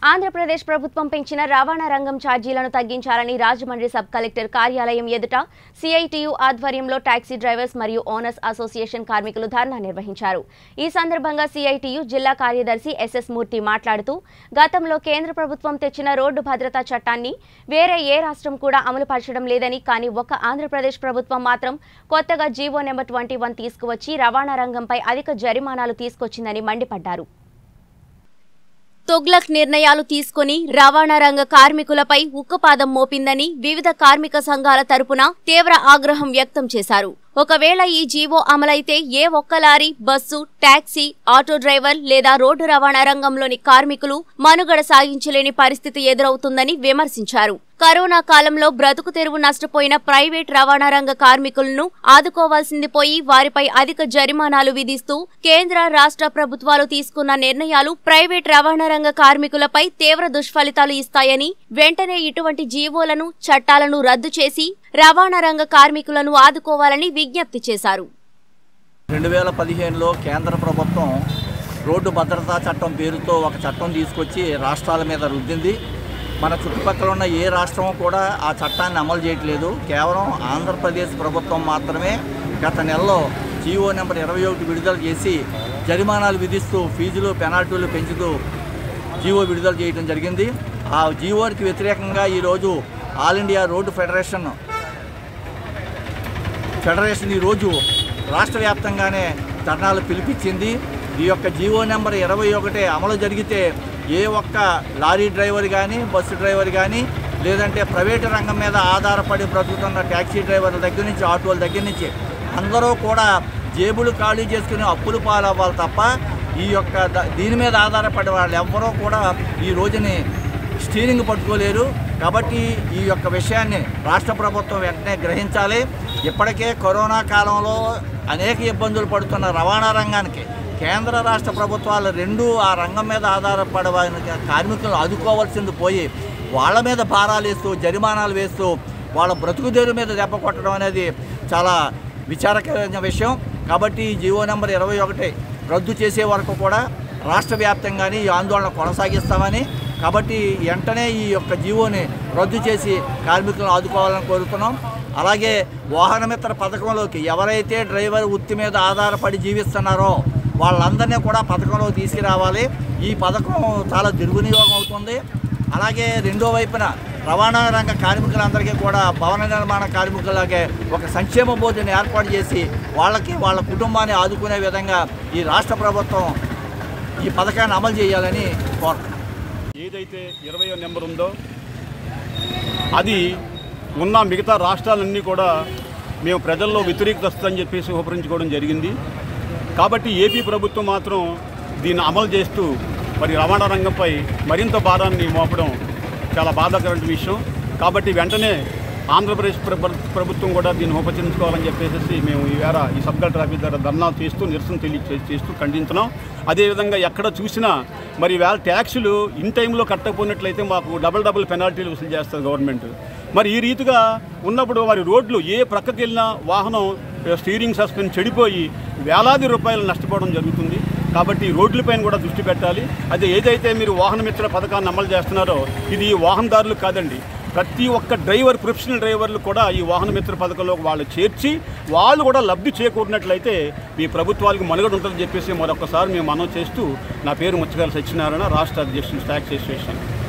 ఆంధ్రప్రదేశ్ ప్రభుత్వం పెంచిన రవాణా రంగం ఛార్జీలను తగ్గించాలని రాజమండ్రి సబ్ కలెక్టర్ కార్యాలయం ఎదుట సిఐటియు ఆధ్వర్యంలో టాక్సీ డ్రైవర్స్ మరియు ఓనర్స్ అసోసియేషన్ కార్మికులు ధర్నా నిర్వహించారు ఈ సందర్భంగా సిఐటియు జిల్లా కార్యదర్శి ఎస్ఎస్ మూర్తి మాట్లాడుతూ గతంలో కేంద్ర ప్రభుత్వం తెచ్చిన రోడ్డు భద్రతా చట్టాన్ని వేరే ఏ రాష్ట్రం కూడా అమలుపరచడం లేదని కానీ ఒక్క ఆంధ్రప్రదేశ్ ప్రభుత్వం మాత్రం కొత్తగా జీవో నెంబర్ ట్వంటీ వన్ తీసుకువచ్చి రవాణా రంగంపై అధిక జరిమానాలు తీసుకొచ్చిందని మండిపడ్డారు తొగ్లక్ నిర్ణయాలు తీసుకుని రవాణా రంగ కార్మికులపై ఉక్కుపాదం మోపిందని వివిధ కార్మిక సంఘాల తరపున తీవ్ర ఆగ్రహం వ్యక్తం చేశారు ఒకవేళ ఈ జీవో అమలైతే ఏ ఒక్క lorry bus taxi auto driver లేదా రోడ్డు రవాణా రంగంలోని కార్మికులు మనుగడ సాగించలేని పరిస్థితి ఎదురవుతుందని విమర్శించారు కరోనా కాలంలో బ్రతుకు తెరువు నష్టపోయిన ప్రైవేట్ రవాణా రంగ కార్మికులను ఆదుకోవాల్సింది పోయి వారిపై అధిక జరిమానాలు విధిస్తూ కేంద్ర రాష్ట్ర ప్రభుత్వాలు తీసుకున్న నిర్ణయాలు ప్రైవేట్ రవాణా రంగ కార్మికులపై తీవ్ర దుష్ఫలితాలు ఇస్తాయని వెంటనే ఇటువంటి జీవోలను చట్టాలను రద్దు చేసి రవాణా రంగ కార్మికులను ఆదుకోవాలని విజ్ఞప్తి చేశారు రెండు వేల పదిహేనులో కేంద్ర ప్రభుత్వం రోడ్డు భద్రతా చట్టం పేరుతో ఒక చట్టం తీసుకొచ్చి రాష్ట్రాల మీద రుద్దింది మన చుట్టుపక్కల ఉన్న ఏ రాష్ట్రం కూడా ఆ చట్టాన్ని అమలు చేయట్లేదు కేవలం ఆంధ్రప్రదేశ్ ప్రభుత్వం మాత్రమే గత నెలలో జీవో నెంబర్ ఇరవై ఒకటి విడుదల చేసి జరిమానాలు విధిస్తూ ఫీజులు పెనాల్టీలు పెంచుతూ జీవో విడుదల చేయడం జరిగింది ఆ జీవోకి వ్యతిరేకంగా ఈరోజు all India road federation federation ఈరోజు రాష్ట్ర వ్యాప్తంగానే ధర్నాలు పిలిపించింది ఈ యొక్క జీవో నెంబర్ ఇరవై ఒకటి అమలు జరిగితే ఏ ఒక్క లారీ డ్రైవర్ కానీ బస్సు డ్రైవర్ కానీ లేదంటే ప్రైవేటు రంగం మీద ఆధారపడి బ్రతుకుతున్న ట్యాక్సీ డ్రైవర్ల దగ్గర నుంచి ఆటోల దగ్గర నుంచి అందరూ కూడా జేబులు ఖాళీ చేసుకుని అప్పులు పాలవ్వాలి తప్ప ఈ యొక్క ద- దీని మీద ఆధారపడే వాళ్ళు ఎవ్వరూ కూడా ఈ రోజుని స్టీరింగ్ పట్టుకోలేరు కాబట్టి ఈ యొక్క విషయాన్ని రాష్ట్ర ప్రభుత్వం వెంటనే గ్రహించాలి ఇప్పటికే కరోనా కాలంలో అనేక ఇబ్బందులు పడుతున్న రవాణా రంగానికి కేంద్ర రాష్ట్ర ప్రభుత్వాలు రెండు ఆ రంగం మీద ఆధారపడే వారి కార్మికులను ఆదుకోవాల్సింది పోయి వాళ్ళ మీద భారాలు వేస్తూ జరిమానాలు వేస్తూ వాళ్ళ బ్రతుకుదేరు మీద దెబ్బ కొట్టడం అనేది చాలా విచారకరమైన విషయం కాబట్టి ఈ జీవో నెంబర్ ఇరవై ఒకటి రద్దు చేసే వరకు కూడా రాష్ట్ర వ్యాప్తంగానే ఈ ఆందోళన కొనసాగిస్తామని కాబట్టి వెంటనే ఈ యొక్క జీవోని రద్దు చేసి కార్మికులను ఆదుకోవాలని కోరుతున్నాం అలాగే వాహనమిత్ర పథకంలోకి ఎవరైతే డ్రైవర్ వృత్తి మీద ఆధారపడి జీవిస్తున్నారో వాళ్ళందరినీ కూడా పథకంలోకి తీసుకురావాలి ఈ పథకం చాలా దుర్వినియోగం అవుతుంది అలాగే రెండో వైపున రవాణా రంగ కార్మికులందరికీ కూడా భవన నిర్మాణ కార్మికులకే ఒక సంక్షేమ బోర్డుని ఏర్పాటు చేసి వాళ్ళకి వాళ్ళ కుటుంబాన్ని ఆదుకునే విధంగా ఈ రాష్ట్ర ప్రభుత్వం ఈ పథకాన్ని అమలు చేయాలని కోరుతున్నాం ఏదైతే ఇరవయో నెంబర్ ఉందో అది ఉన్న మిగతా రాష్ట్రాలన్నీ కూడా మేము ప్రజల్లో వ్యతిరేకత వస్తుందని చెప్పేసి ఉపరించుకోవడం జరిగింది కాబట్టి ఏపీ ప్రభుత్వం మాత్రం దీన్ని అమలు చేస్తూ మరి రవాణా రంగంపై మరింత భారాన్ని మోపడం చాలా బాధాకరమైన విషయం కాబట్టి వెంటనే ఆంధ్రప్రదేశ్ ప్రభు- ప్రభుత్వం కూడా దీన్ని ఉపచరించుకోవాలని చెప్పేసి మేము ఈవేళ ఈ సబ్ కలెక్టర్ ఆఫీస్ దగ్గర ధర్నాలు చేస్తూ నిరసన తెలియ చేస్తూ ఖండించున్నాం అదేవిధంగా ఎక్కడ చూసినా మరి వేళ ట్యాక్సులు ఇన్ టైంలో కట్టకపోయినట్లయితే మాకు డబుల్ డబుల్ పెనాల్టీలు వసూలు చేస్తుంది గవర్నమెంట్ మరి ఈ రీతిగా ఉన్నప్పుడు వారి రోడ్లు ఏ ప్రక్కకి వెళ్ళినా వాహనం స్టీరింగ్ సస్పెన్స్ చెడిపోయి వేలాది రూపాయలు నష్టపోవడం జరుగుతుంది కాబట్టి ఈ రోడ్లపైన కూడా దృష్టి పెట్టాలి అదే ఏదైతే మీరు వాహన మిత్ర పథకాన్ని అమలు చేస్తున్నారో ఇది వాహనదారులు కాదండి ప్రతి ఒక్క డ్రైవర్ ప్రొఫెషనల్ డ్రైవర్లు కూడా ఈ వాహన మిత్ర పథకంలో వాళ్ళు చేర్చి వాళ్ళు కూడా లబ్ధి చేకూరినట్లయితే మీ ప్రభుత్వాలకు మనుగడ ఉంటుందని చెప్పేసి మరొకసారి మేము మనం చేస్తూ నా పేరు ముచ్చగాల సత్యనారాయణ రాష్ట్ర అధ్యక్షులు ట్యాక్స్ అసోసియేషన్